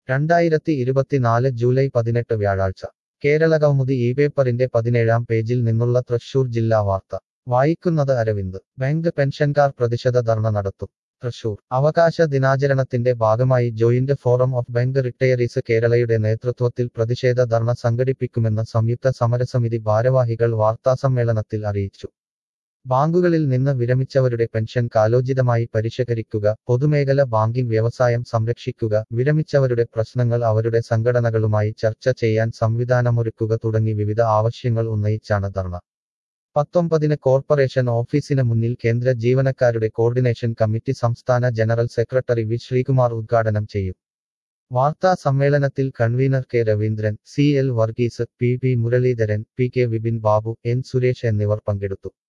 രണ്ടായിരത്തി ഇരുപത്തിനാല് ജൂലൈ പതിനെട്ട് വ്യാഴാഴ്ച കേരള കൗമുദി ഈ പേപ്പറിന്റെ പതിനേഴാം പേജിൽ നിന്നുള്ള തൃശൂർ ജില്ലാ വാർത്ത വായിക്കുന്നത് അരവിന്ദ് ബാങ്ക് പെൻഷൻകാർ പ്രതിഷേധ ധർണ നടത്തും തൃശൂർ അവകാശ ദിനാചരണത്തിന്റെ ഭാഗമായി joint forum of bank retirees കേരളയുടെ നേതൃത്വത്തിൽ പ്രതിഷേധ ധർണ സംഘടിപ്പിക്കുമെന്ന് സംയുക്ത സമരസമിതി ഭാരവാഹികൾ വാർത്താസമ്മേളനത്തിൽ അറിയിച്ചു ബാങ്കുകളിൽ നിന്ന് വിരമിച്ചവരുടെ പെൻഷൻ കാലോചിതമായി പരിഷ്കരിക്കുക പൊതുമേഖല ബാങ്കിംഗ് വ്യവസായം സംരക്ഷിക്കുക വിരമിച്ചവരുടെ പ്രശ്നങ്ങൾ അവരുടെ സംഘടനകളുമായി ചർച്ച ചെയ്യാൻ സംവിധാനമൊരുക്കുക തുടങ്ങി വിവിധ ആവശ്യങ്ങൾ ഉന്നയിച്ചാണ് ധർണ പത്തൊമ്പതിന് കോർപ്പറേഷൻ ഓഫീസിന് മുന്നിൽ കേന്ദ്ര ജീവനക്കാരുടെ കോർഡിനേഷൻ കമ്മിറ്റി സംസ്ഥാന ജനറൽ സെക്രട്ടറി വി ശ്രീകുമാർ ഉദ്ഘാടനം ചെയ്യും വാർത്താ സമ്മേളനത്തിൽ convener K Raveendran C L Varghese P P Muraleedharan P K Vipin Babu N Suresh എന്നിവർ പങ്കെടുത്തു